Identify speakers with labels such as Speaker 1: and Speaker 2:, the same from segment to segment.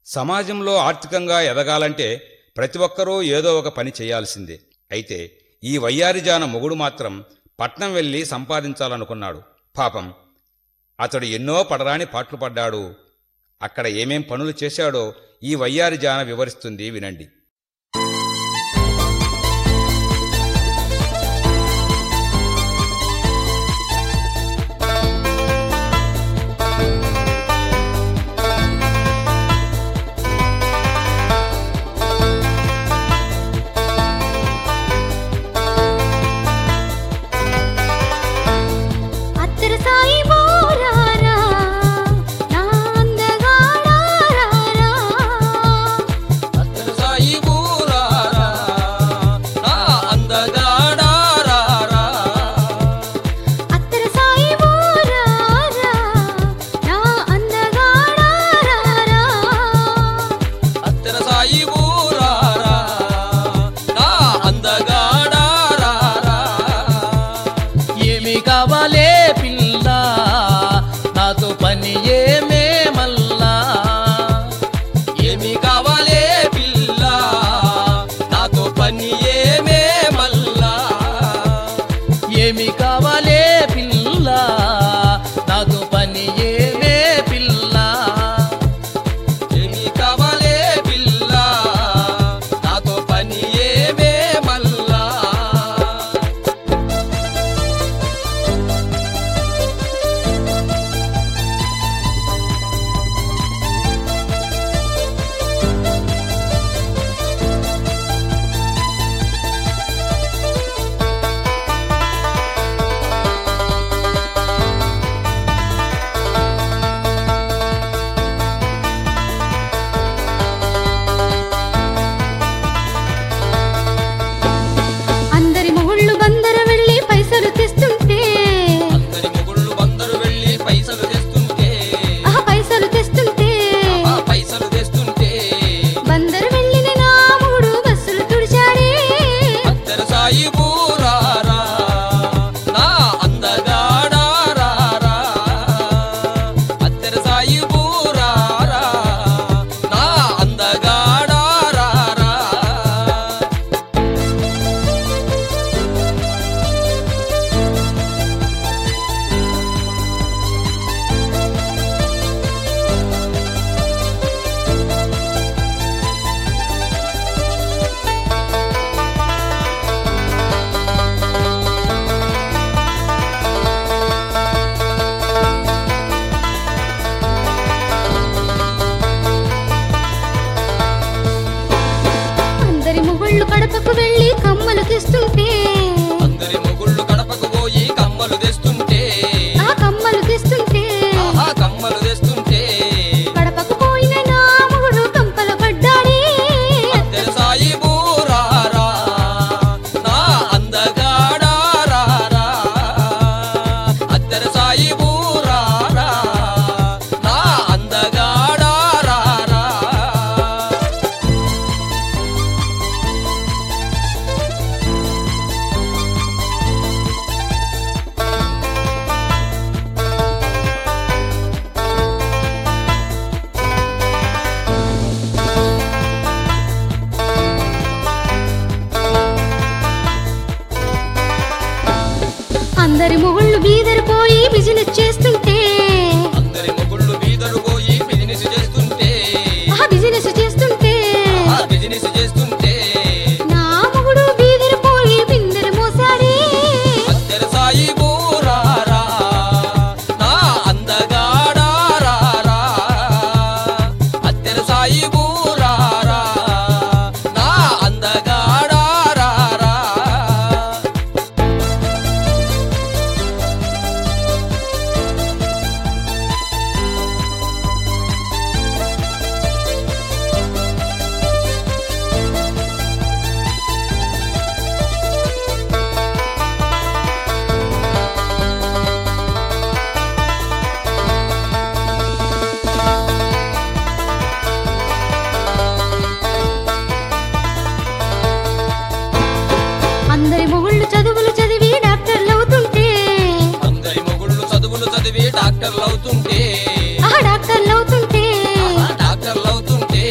Speaker 1: సమాజంలో ఆర్థికంగా ఎదగాలంటే ప్రతి ఒక్కరూ ఏదో ఒక పని చేయాల్సిందే అయితే ఈ వయ్యారిజాన మొగుడు మాత్రం పట్నం వెళ్ళి సంపాదించాలనుకున్నాడు పాపం అతడు ఎన్నో పడరాని పాట్లు పడ్డాడు అక్కడ ఏమేం పనులు చేశాడో ఈ వయ్యారిజాన వివరిస్తుంది వినండి
Speaker 2: అత్తర సాయి బోరారా నా అందగాడారారా
Speaker 3: అత్తరు సాయి బూరారా, నా అందగాడారారా.
Speaker 2: అత్తర సాయి బోరారా నా అందగాడారారా
Speaker 3: అత్తరు సాయి బూరారా, నా అందగాడారారా. ఏమి కావాలే పిల్ల నాతో పని ఏమే మల్లా ఏమి కావాలే పిల్ల నాతో పని ఏమే మల్లా ఏమి కావాలే పిల్ల నాతో పని ఏమే పిల్ల ఏమి కావాలే పిల్ల నాతో పని ఏమే మల్లా
Speaker 2: అందరి మొగుళ్ళు బందర వెళ్ళి పైసలు తెస్తుంటే
Speaker 3: అందరి మొగుళ్ళు బందరు వెళ్ళి పైసలు తెస్తుంటే
Speaker 2: ఆ పైసలు తెస్తుంటే
Speaker 3: ఆ పైసలు తెస్తుంటే
Speaker 2: బందర వెళ్ళిన నా మొగుడు బస్సులు తుడిచాడే
Speaker 3: అత్తరు సాయి బూరారా నా అందగాడారారా అత్తరు సాయి బూరారా నా అందగాడారారా
Speaker 2: అందరి మొగుళ్ళు కడపకు వెళ్ళి కమ్మలు తెస్తుంటే
Speaker 3: అందరి మొగుళ్ళు కడపకు పోయి కమ్మలు తెస్తుంటే
Speaker 2: ఆ కమ్మలు తెస్తుంటే
Speaker 3: ఆహా కమ్మలు తెస్తుంటే
Speaker 2: కడపకు పోయిన నా మొగుడు కంపలు పడ్డాడే
Speaker 3: అత్తరు సాయి బూరారా నా అందగాడారారా అత్తరు సాయి బూరారా నా అందగాడారారా
Speaker 2: అందరి మొగుళ్ళు బీదరు పోయి బిజినెస్ చేస్తుంటే
Speaker 3: అందరి మొగుళ్ళు బీదరు పోయి బిజినెస్ చేస్తుంటే
Speaker 2: ఆ బిజినెస్ చేస్తుంటే
Speaker 3: ఆ బిజినెస్ చేస్తుంటే
Speaker 2: నా మొగుడు బీదరు పోయి బిందెలు మోసాడే
Speaker 3: అత్తరు సాయి బూరారా నా అందగాడారారా అత్తరు సాయి బూరారా నా అందగాడారారా
Speaker 2: అందరి మొగుళ్ళు చదువులు చదివి డాక్టర్లు అవుతుంటే
Speaker 3: అందరి మొగుళ్ళు చదువులు చదివి డాక్టర్లు అవుతుంటే
Speaker 2: ఆ డాక్టర్లు అవుతుంటే
Speaker 3: ఆ డాక్టర్లు అవుతుంటే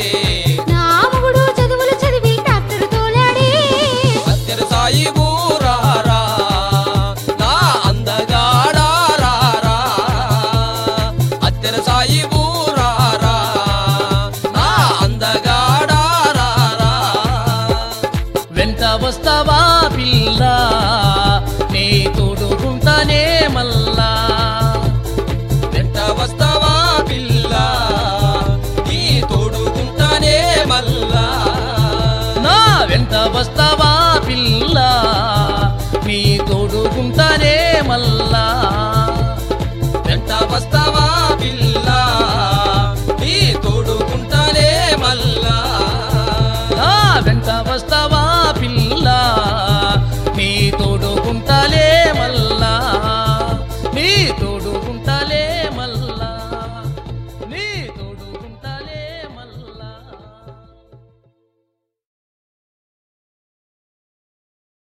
Speaker 4: వెంట వస్తావా పిల్ల నీ తోడుకుంటానే మల్లా